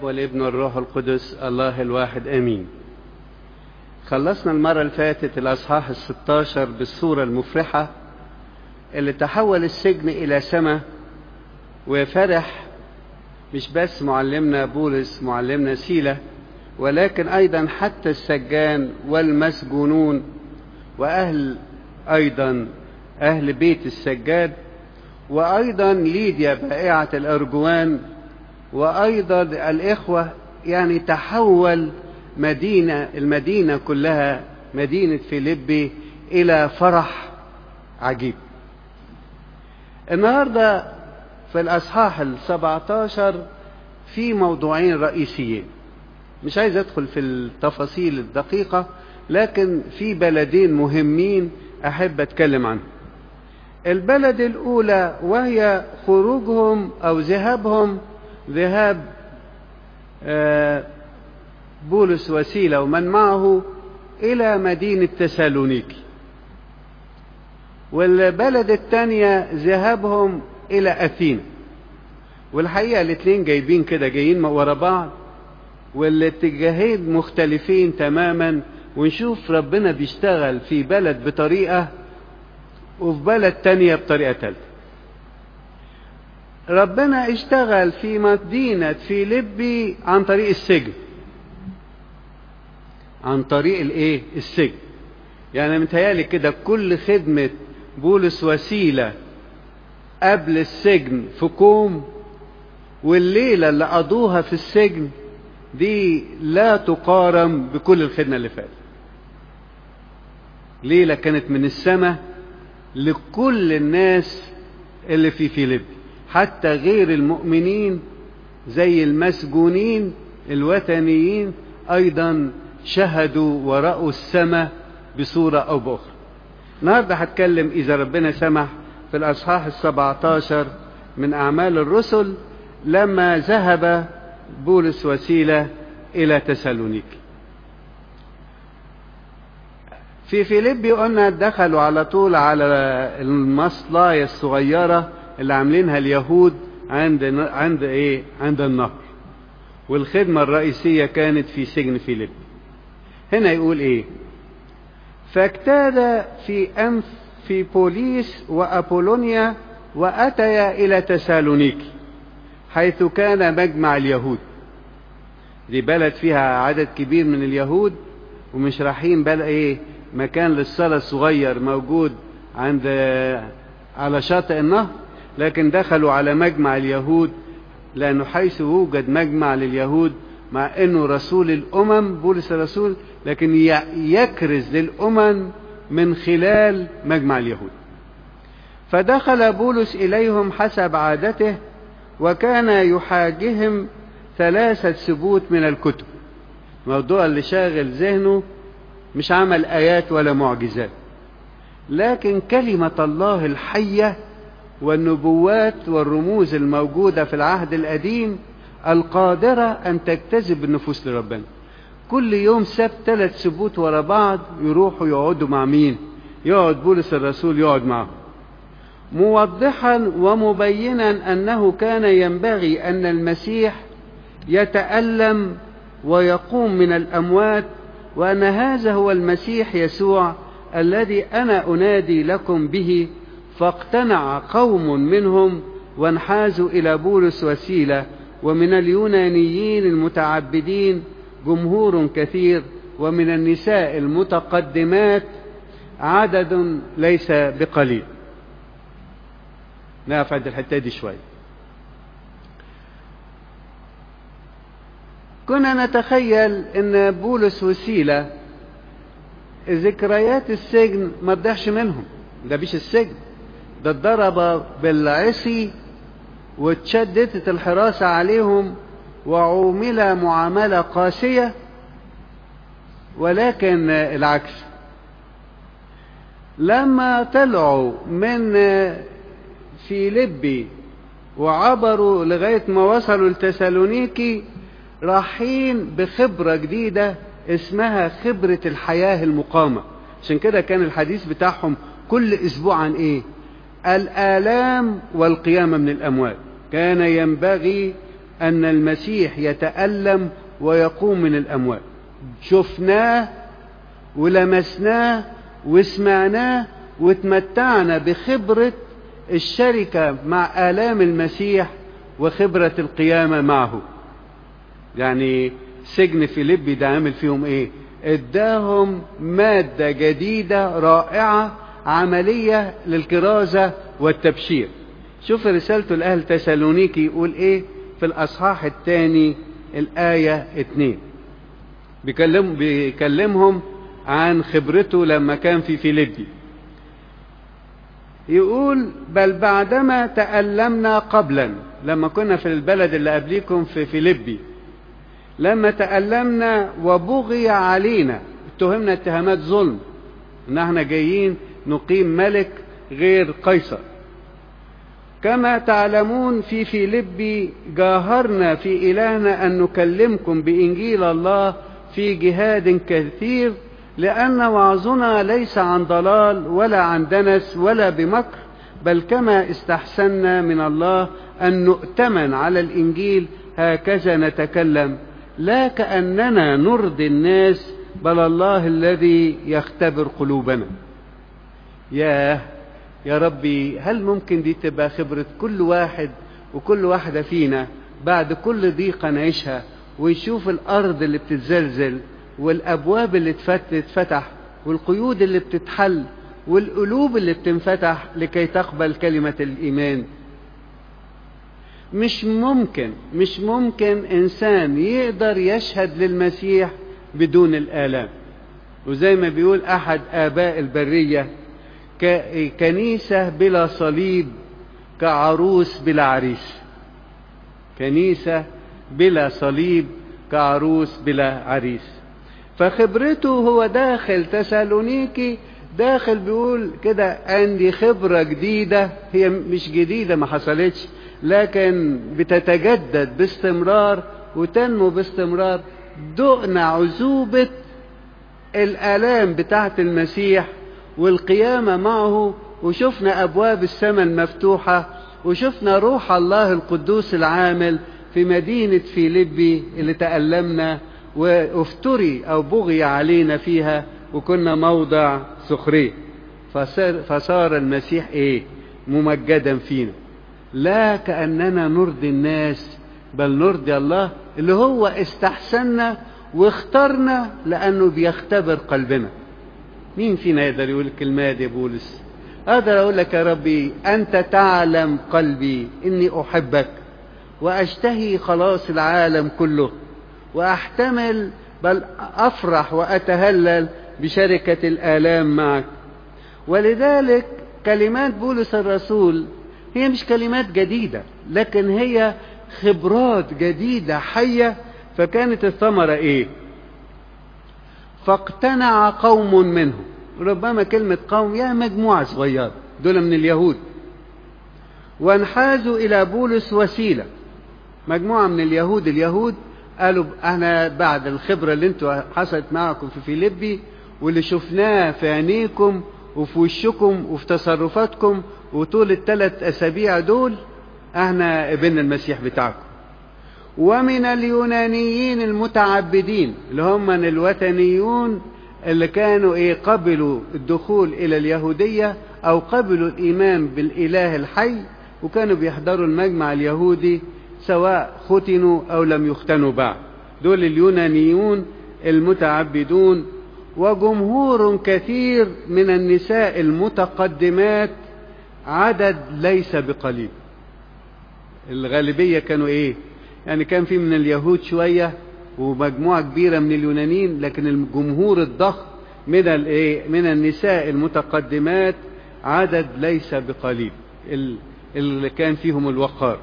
والابن والروح القدس الله الواحد امين خلصنا المرة اللي فاتت الأصحاح الستاشر بالصورة المفرحة اللي تحول السجن إلى سماء وفرح مش بس معلمنا بولس معلمنا سيلة ولكن أيضا حتى السجان والمسجونون وأهل أيضا أهل بيت السجاد وأيضا ليديا بائعة الأرجوان وأيضا الإخوة يعني تحول مدينة المدينة كلها مدينة فيليبي إلى فرح عجيب النهاردة في الأصحاح السبعتاشر في موضوعين رئيسيين مش عايز أدخل في التفاصيل الدقيقة لكن في بلدين مهمين أحب أتكلم عنهم البلد الأولى وهي خروجهم أو ذهابهم ذهاب بولس وسيلة ومن معه إلى مدينة تسالونيكي والبلد الثانية ذهابهم إلى أثينا والحقيقة الاثنين جايبين كده جايين ورا بعض والاتجاهين مختلفين تماما ونشوف ربنا بيشتغل في بلد بطريقة وفي بلد تانية بطريقة تالتة ربنا اشتغل في مدينة فيليبي عن طريق السجن عن طريق الايه السجن يعني متهيألي كده كل خدمة بولس وسيلة قبل السجن في كوم والليلة اللي قضوها في السجن دي لا تقارن بكل الخدمة اللي فاتت ليلة كانت من السماء لكل الناس اللي في فيليبي حتى غير المؤمنين زي المسجونين الوثنيين أيضا شهدوا ورأوا السماء بصورة أو بأخرى النهاردة هتكلم إذا ربنا سمح في الأصحاح السبعتاشر من أعمال الرسل لما ذهب بولس وسيلة إلى تسالونيكي في فيليبي قلنا دخلوا على طول على المصلاية الصغيرة اللي عاملينها اليهود عند عند ايه عند النهر والخدمة الرئيسية كانت في سجن فيليبي هنا يقول ايه فاجتاد في أنف في بوليس وأبولونيا وأتيا إلى تسالونيكي حيث كان مجمع اليهود دي بلد فيها عدد كبير من اليهود ومش رايحين بقى ايه مكان للصلاة الصغير موجود عند على شاطئ النهر لكن دخلوا على مجمع اليهود لأنه حيث يوجد مجمع لليهود مع أنه رسول الأمم بولس الرسول لكن يكرز للأمم من خلال مجمع اليهود فدخل بولس إليهم حسب عادته وكان يحاجهم ثلاثة ثبوت من الكتب الموضوع اللي شاغل ذهنه مش عمل آيات ولا معجزات لكن كلمة الله الحية والنبوات والرموز الموجودة في العهد القديم القادرة أن تجتذب النفوس لربنا كل يوم سبت ثلاث سبوت ورا بعض يروحوا يقعدوا مع مين يقعد بولس الرسول يقعد معهم موضحا ومبينا أنه كان ينبغي أن المسيح يتألم ويقوم من الأموات وأن هذا هو المسيح يسوع الذي أنا أنادي لكم به فاقتنع قوم منهم وانحازوا إلى بولس وسيلة ومن اليونانيين المتعبدين جمهور كثير ومن النساء المتقدمات عدد ليس بقليل نقف عند الحتة دي شوية كنا نتخيل ان بولس وسيلة ذكريات السجن ما تضيعش منهم ده مش السجن ده اتضرب بالعصي واتشددت الحراسة عليهم وعومل معاملة قاسية ولكن العكس لما طلعوا من فيليبي وعبروا لغاية ما وصلوا لتسالونيكي رايحين بخبرة جديدة اسمها خبرة الحياة المقامة عشان كده كان الحديث بتاعهم كل اسبوع عن ايه الآلام والقيامة من الأموات كان ينبغي أن المسيح يتألم ويقوم من الأموات شفناه ولمسناه وسمعناه وتمتعنا بخبرة الشركة مع آلام المسيح وخبرة القيامة معه يعني سجن فيليبي ده عامل فيهم ايه اداهم مادة جديدة رائعة عملية للكرازة والتبشير شوف رسالته لأهل تسالونيكي يقول ايه في الأصحاح الثاني الآية اتنين بيكلم بيكلمهم عن خبرته لما كان في فيليبي يقول بل بعدما تألمنا قبلا لما كنا في البلد اللي قبليكم في فيليبي لما تألمنا وبغي علينا اتهمنا اتهامات ظلم ان احنا جايين نقيم ملك غير قيصر كما تعلمون في فيلبي جاهرنا في إلهنا أن نكلمكم بإنجيل الله في جهاد كثير لأن وعظنا ليس عن ضلال ولا عن دنس ولا بمكر بل كما استحسنا من الله أن نؤتمن على الإنجيل هكذا نتكلم لا كأننا نرضي الناس بل الله الذي يختبر قلوبنا ياه يا ربي هل ممكن دي تبقى خبرة كل واحد وكل واحدة فينا بعد كل ضيقة نعيشها ويشوف الأرض اللي بتتزلزل والأبواب اللي تتفتح والقيود اللي بتتحل والقلوب اللي بتنفتح لكي تقبل كلمة الإيمان مش ممكن مش ممكن إنسان يقدر يشهد للمسيح بدون الآلام وزي ما بيقول أحد آباء البرية كنيسة بلا صليب كعروس بلا عريس كنيسة بلا صليب كعروس بلا عريس فخبرته هو داخل تسالونيكي داخل بيقول كده عندي خبرة جديدة هي مش جديدة ما حصلتش لكن بتتجدد باستمرار وتنمو باستمرار دقنا عذوبة الآلام بتاعت المسيح والقيامة معه وشفنا أبواب السماء المفتوحة وشفنا روح الله القدوس العامل في مدينة فيليبي اللي تألمنا وافتري أو بغي علينا فيها وكنا موضع سخرية فصار, فصار المسيح إيه ممجدا فينا لا كأننا نرضي الناس بل نرضي الله اللي هو استحسنا واخترنا لأنه بيختبر قلبنا مين فينا يقدر يقول الكلمة دي يا بولس أقدر أقول لك يا ربي أنت تعلم قلبي إني أحبك وأشتهي خلاص العالم كله وأحتمل بل أفرح وأتهلل بشركة الآلام معك ولذلك كلمات بولس الرسول هي مش كلمات جديدة لكن هي خبرات جديدة حية فكانت الثمرة ايه فاقتنع قوم منهم ربما كلمة قوم يا مجموعة صغيرة دول من اليهود وانحازوا إلى بولس وسيلة مجموعة من اليهود اليهود قالوا احنا بعد الخبرة اللي انتوا حصلت معكم في فيليبي واللي شفناه في عينيكم وفي وشكم وفي تصرفاتكم وطول الثلاث أسابيع دول احنا قبلنا المسيح بتاعكم ومن اليونانيين المتعبدين اللي هم الوثنيون اللي كانوا ايه قبلوا الدخول الى اليهودية او قبلوا الايمان بالاله الحي وكانوا بيحضروا المجمع اليهودي سواء ختنوا او لم يختنوا بعد دول اليونانيون المتعبدون وجمهور كثير من النساء المتقدمات عدد ليس بقليل الغالبية كانوا ايه يعني كان في من اليهود شوية ومجموعة كبيرة من اليونانيين لكن الجمهور الضخم من الايه من النساء المتقدمات عدد ليس بقليل اللي كان فيهم الوقار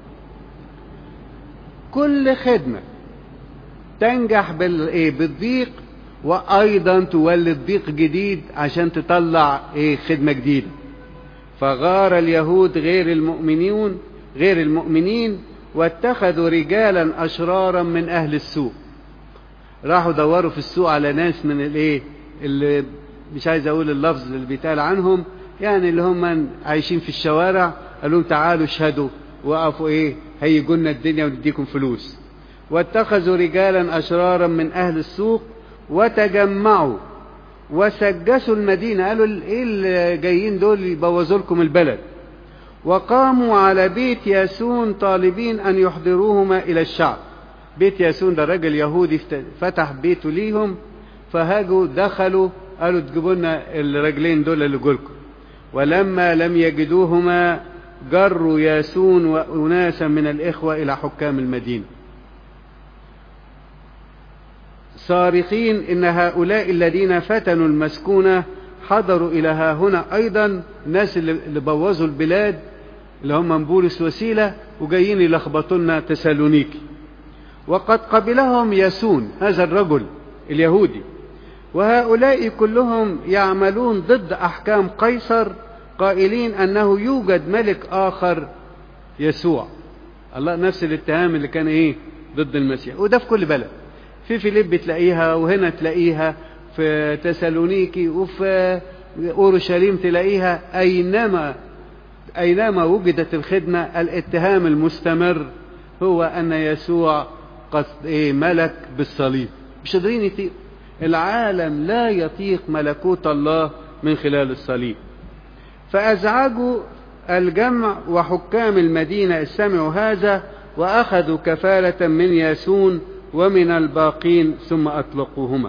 كل خدمة تنجح بالايه بالضيق وايضا تولد ضيق جديد عشان تطلع ايه خدمة جديدة فغار اليهود غير المؤمنين غير المؤمنين واتخذوا رجالا اشرارا من اهل السوق راحوا دوروا في السوق على ناس من الايه اللي مش عايز اقول اللفظ اللي بيتقال عنهم يعني اللي هم عايشين في الشوارع قالوا لهم تعالوا اشهدوا وقفوا ايه هيجوا لنا الدنيا ونديكم فلوس واتخذوا رجالا اشرارا من اهل السوق وتجمعوا وسجسوا المدينه قالوا ايه اللي جايين دول يبوظوا لكم البلد وقاموا على بيت ياسون طالبين ان يحضروهما الى الشعب بيت ياسون ده راجل يهودي فتح بيته ليهم فهاجوا دخلوا قالوا تجيبوا لنا الرجلين دول اللي جولكم ولما لم يجدوهما جروا ياسون وأناسا من الإخوة إلى حكام المدينة صارخين إن هؤلاء الذين فتنوا المسكونة حضروا إلى ها هنا أيضا ناس اللي بوظوا البلاد اللي هم بولس وسيلة وجايين يلخبطوا لنا تسالونيكي وقد قبلهم ياسون هذا الرجل اليهودي وهؤلاء كلهم يعملون ضد أحكام قيصر قائلين أنه يوجد ملك آخر يسوع الله نفس الاتهام اللي كان إيه ضد المسيح وده في كل بلد في فيليب تلاقيها وهنا تلاقيها في تسالونيكي وفي أورشليم تلاقيها أينما أينما وجدت الخدمة الاتهام المستمر هو أن يسوع قد إيه ملك بالصليب مش قادرين يطيق العالم لا يطيق ملكوت الله من خلال الصليب فأزعجوا الجمع وحكام المدينة سمعوا هذا وأخذوا كفالة من ياسون ومن الباقين ثم أطلقوهما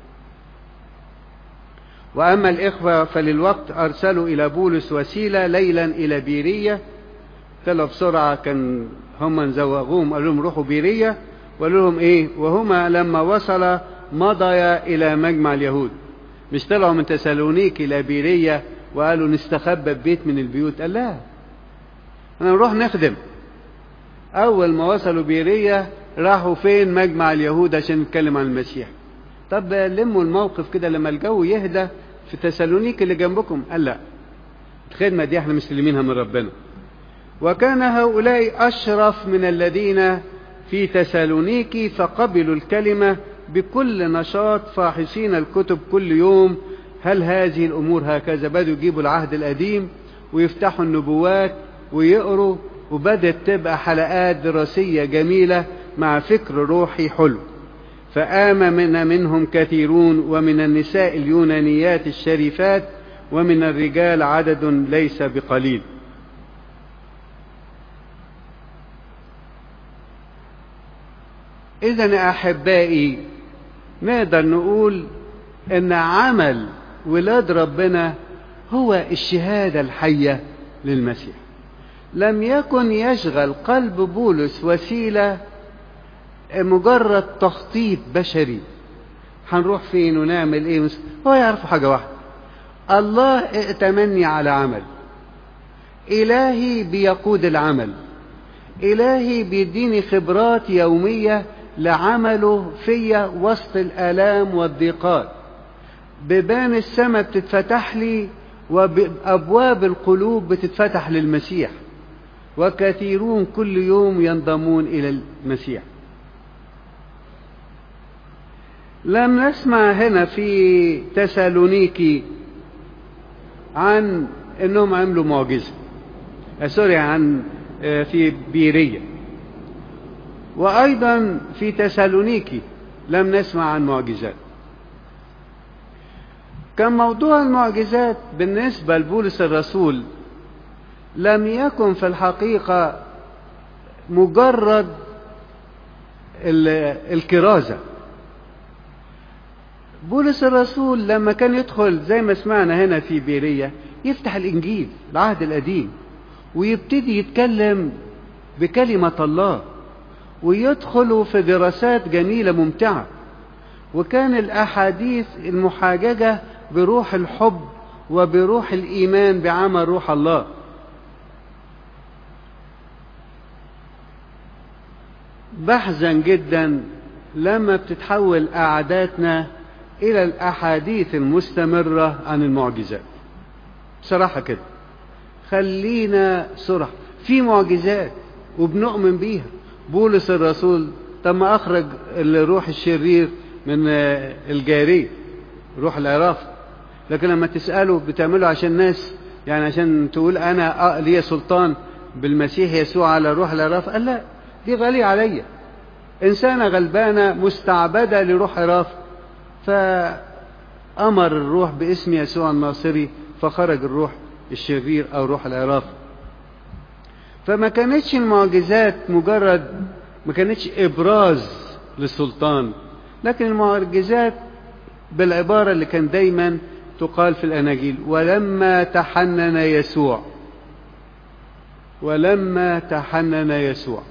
وأما الإخوة فللوقت أرسلوا إلى بولس وسيلة ليلا إلى بيرية طلعوا بسرعة كان هم نزوغوهم قالوا لهم روحوا بيرية وقالوا لهم إيه وهما لما وصل مضيا إلى مجمع اليهود مش طلعوا من تسالونيك إلى بيرية وقالوا نستخبى ببيت من البيوت قال لا انا نروح نخدم اول ما وصلوا بيرية راحوا فين مجمع اليهود عشان نتكلم عن المسيح طب لموا الموقف كده لما الجو يهدى في تسالونيك اللي جنبكم قال لا الخدمة دي احنا مستلمينها من ربنا وكان هؤلاء أشرف من الذين في تسالونيكي فقبلوا الكلمة بكل نشاط فاحصين الكتب كل يوم هل هذه الأمور هكذا بدوا يجيبوا العهد القديم ويفتحوا النبوات ويقروا وبدت تبقى حلقات دراسية جميلة مع فكر روحي حلو فآمن منهم كثيرون ومن النساء اليونانيات الشريفات ومن الرجال عدد ليس بقليل إذا أحبائي نقدر نقول إن عمل ولاد ربنا هو الشهادة الحية للمسيح لم يكن يشغل قلب بولس وسيلة مجرد تخطيط بشري هنروح فين ونعمل ايه هو يعرف حاجة واحدة الله ائتمني على عمل إلهي بيقود العمل إلهي بيديني خبرات يومية لعمله فيا وسط الآلام والضيقات بيبان السماء بتتفتح لي وأبواب القلوب بتتفتح للمسيح وكثيرون كل يوم ينضمون إلى المسيح لم نسمع هنا في تسالونيكي عن انهم عملوا معجزه سوري عن في بيريه وايضا في تسالونيكي لم نسمع عن معجزات كان موضوع المعجزات بالنسبه لبولس الرسول لم يكن في الحقيقه مجرد الكرازه بولس الرسول لما كان يدخل زي ما سمعنا هنا في بيرية يفتح الإنجيل العهد القديم ويبتدي يتكلم بكلمة الله ويدخل في دراسات جميلة ممتعة وكان الأحاديث المحاججة بروح الحب وبروح الإيمان بعمل روح الله بحزن جدا لما بتتحول قعداتنا إلى الأحاديث المستمرة عن المعجزات بصراحة كده خلينا صرح في معجزات وبنؤمن بيها بولس الرسول تم أخرج الروح الشرير من الجارية روح العراف لكن لما تسأله بتعمله عشان ناس يعني عشان تقول أنا لي سلطان بالمسيح يسوع على روح العراف قال لا دي غالية عليا إنسانة غلبانة مستعبدة لروح عراف فأمر الروح باسم يسوع الناصري فخرج الروح الشرير أو روح العراف فما كانتش المعجزات مجرد ما كانتش إبراز للسلطان لكن المعجزات بالعبارة اللي كان دايما تقال في الأناجيل ولما تحنن يسوع ولما تحنن يسوع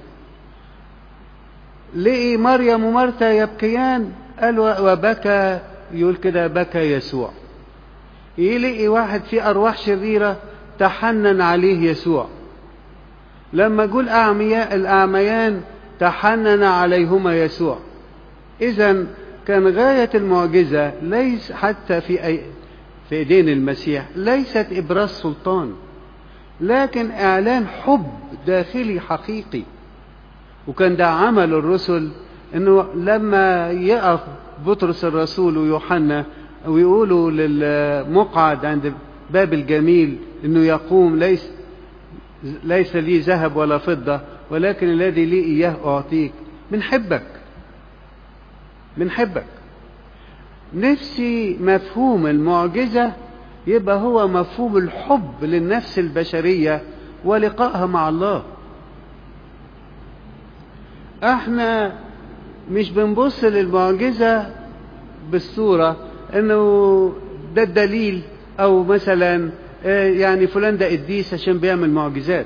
لقي مريم ومرثا يبكيان قال وبكى يقول كده بكى يسوع يلاقي واحد فيه أرواح شريرة تحنن عليه يسوع لما قول أعمياء الأعميان تحنن عليهما يسوع إذا كان غاية المعجزة ليس حتى في أي في ايدين المسيح ليست ابراز سلطان لكن اعلان حب داخلي حقيقي وكان ده عمل الرسل انه لما يقف بطرس الرسول ويوحنا ويقولوا للمقعد عند باب الجميل انه يقوم ليس ليس لي ذهب ولا فضة ولكن الذي لي اياه اعطيك بنحبك بنحبك نفسي مفهوم المعجزة يبقى هو مفهوم الحب للنفس البشرية ولقائها مع الله احنا مش بنبص للمعجزة بالصورة انه ده الدليل او مثلا يعني فلان ده قديس عشان بيعمل معجزات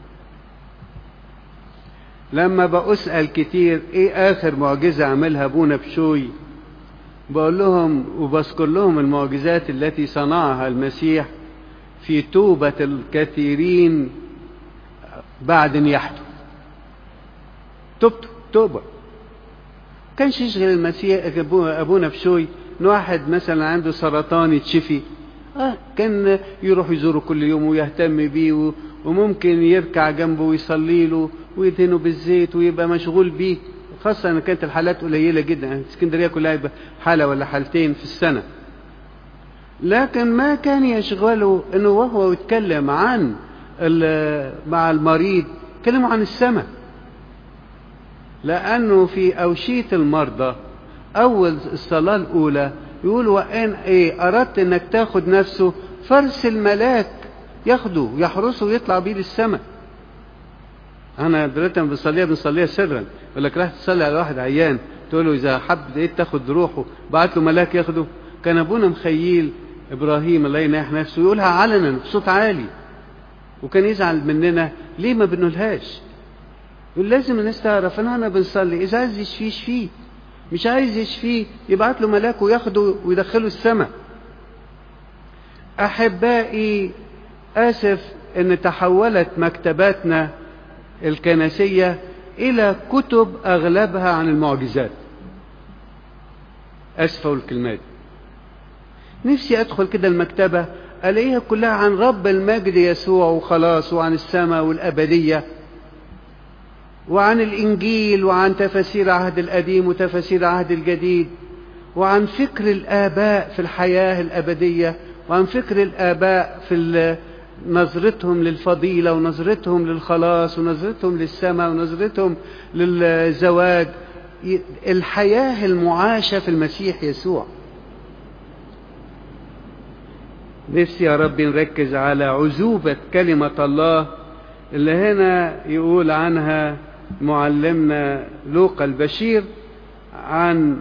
لما بأسأل كتير ايه اخر معجزة عملها ابونا بشوي بقول لهم وبذكر لهم المعجزات التي صنعها المسيح في توبة الكثيرين بعد نياحته توبته توبة كانش يشغل المسيح أبونا بشوي إن واحد مثلا عنده سرطان يتشفي آه كان يروح يزوره كل يوم ويهتم بيه وممكن يركع جنبه ويصلي له ويدهنه بالزيت ويبقى مشغول بيه خاصة أن كانت الحالات قليلة جدا اسكندرية كلها يبقى حالة ولا حالتين في السنة لكن ما كان يشغله أنه وهو يتكلم عن مع المريض كلموا عن السماء لأنه في أوشية المرضى أول الصلاة الأولى يقول وإن إيه أردت أنك تاخد نفسه فارسل ملاك ياخده يحرسه ويطلع بيه للسماء انا دلوقتي لما بنصليها بنصليها سرا يقول لك راح تصلي على واحد عيان تقول له اذا حب ايه تاخد روحه بعت له ملاك ياخده كان ابونا مخيل ابراهيم الله يناح نفسه يقولها علنا بصوت عالي وكان يزعل مننا ليه ما بنقولهاش يقول لازم الناس تعرف ان انا بنصلي اذا عايز يشفيه يشفيه مش عايز يشفيه يبعت له ملاك وياخده ويدخله السماء احبائي اسف ان تحولت مكتباتنا الكنسية إلى كتب أغلبها عن المعجزات أسفة الكلمات نفسي أدخل كده المكتبة ألاقيها كلها عن رب المجد يسوع وخلاص وعن السماء والأبدية وعن الإنجيل وعن تفاسير العهد القديم وتفاسير العهد الجديد وعن فكر الآباء في الحياة الأبدية وعن فكر الآباء في نظرتهم للفضيلة ونظرتهم للخلاص ونظرتهم للسماء ونظرتهم للزواج الحياة المعاشة في المسيح يسوع نفسي يا رب نركز على عزوبة كلمة الله اللي هنا يقول عنها معلمنا لوقا البشير عن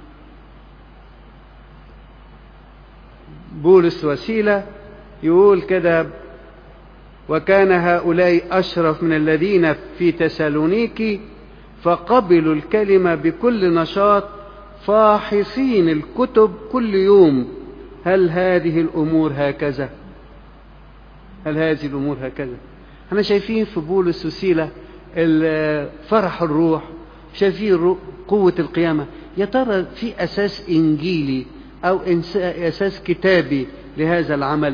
بولس وسيلة يقول كده وكان هؤلاء أشرف من الذين في تسالونيكي فقبلوا الكلمة بكل نشاط فاحصين الكتب كل يوم هل هذه الأمور هكذا هل هذه الأمور هكذا احنا شايفين في بولس وسيلة فرح الروح شايفين قوة القيامة يا ترى في أساس إنجيلي أو أساس كتابي لهذا العمل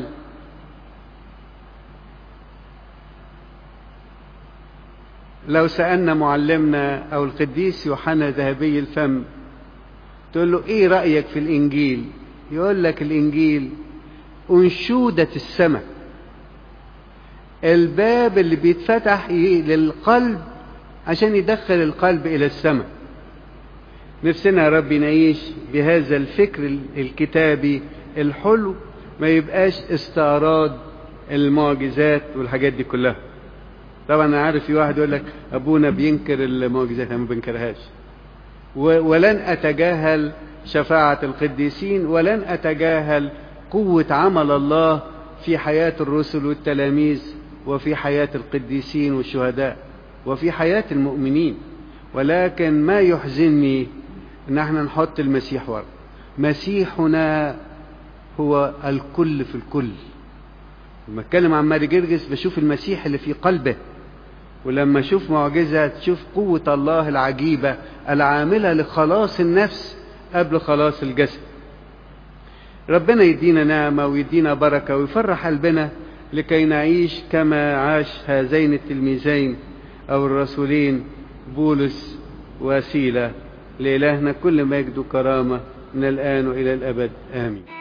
لو سألنا معلمنا أو القديس يوحنا ذهبي الفم تقول له إيه رأيك في الإنجيل يقول لك الإنجيل أنشودة السماء الباب اللي بيتفتح للقلب عشان يدخل القلب إلى السماء نفسنا يا رب نعيش بهذا الفكر الكتابي الحلو ما يبقاش استعراض المعجزات والحاجات دي كلها طبعا انا عارف في واحد يقول لك ابونا بينكر المعجزات انا ما بنكرهاش ولن اتجاهل شفاعة القديسين ولن اتجاهل قوة عمل الله في حياة الرسل والتلاميذ وفي حياة القديسين والشهداء وفي حياة المؤمنين ولكن ما يحزنني ان احنا نحط المسيح ورا مسيحنا هو الكل في الكل لما اتكلم عن ماري جرجس بشوف المسيح اللي في قلبه ولما اشوف معجزة تشوف قوة الله العجيبة العاملة لخلاص النفس قبل خلاص الجسد ربنا يدينا نعمة ويدينا بركة ويفرح قلبنا لكي نعيش كما عاش هذين التلميذين أو الرسولين بولس وسيلة لإلهنا كل مجد وكرامة من الآن وإلى الأبد آمين